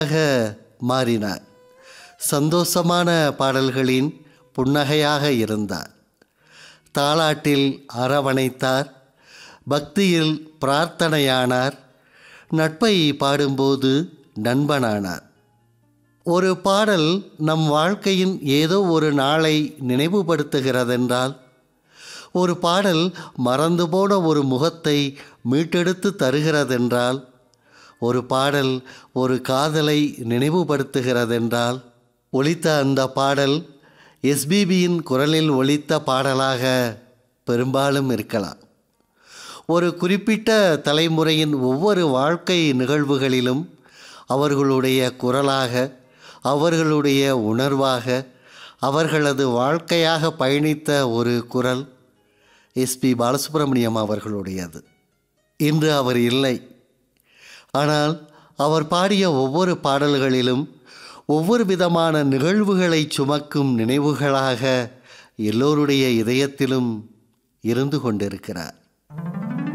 மாறினார் சந்தோஷமான பாடல்களின் புன்னகையாக இருந்தார் தாலாட்டில் அரவணைத்தார் பக்தியில் பிரார்த்தனையானார் நட்பை பாடும்போது நண்பனானார் ஒரு பாடல் நம் வாழ்க்கையின் ஏதோ ஒரு நாளை நினைவுபடுத்துகிறதென்றால் ஒரு பாடல் மறந்து போன ஒரு முகத்தை மீட்டெடுத்து தருகிறதென்றால் ஒரு பாடல் ஒரு காதலை நினைவுபடுத்துகிறதென்றால் ஒலித்த அந்த பாடல் எஸ்பிபியின் குரலில் ஒலித்த பாடலாக பெரும்பாலும் இருக்கலாம் ஒரு குறிப்பிட்ட தலைமுறையின் ஒவ்வொரு வாழ்க்கை நிகழ்வுகளிலும் அவர்களுடைய குரலாக அவர்களுடைய உணர்வாக அவர்களது வாழ்க்கையாக பயணித்த ஒரு குரல் எஸ்பி பாலசுப்ரமணியம் அவர்களுடையது இன்று அவர் இல்லை ஆனால் அவர் பாடிய ஒவ்வொரு பாடல்களிலும் ஒவ்வொரு விதமான நிகழ்வுகளை சுமக்கும் நினைவுகளாக எல்லோருடைய இதயத்திலும் இருந்து கொண்டிருக்கிறார்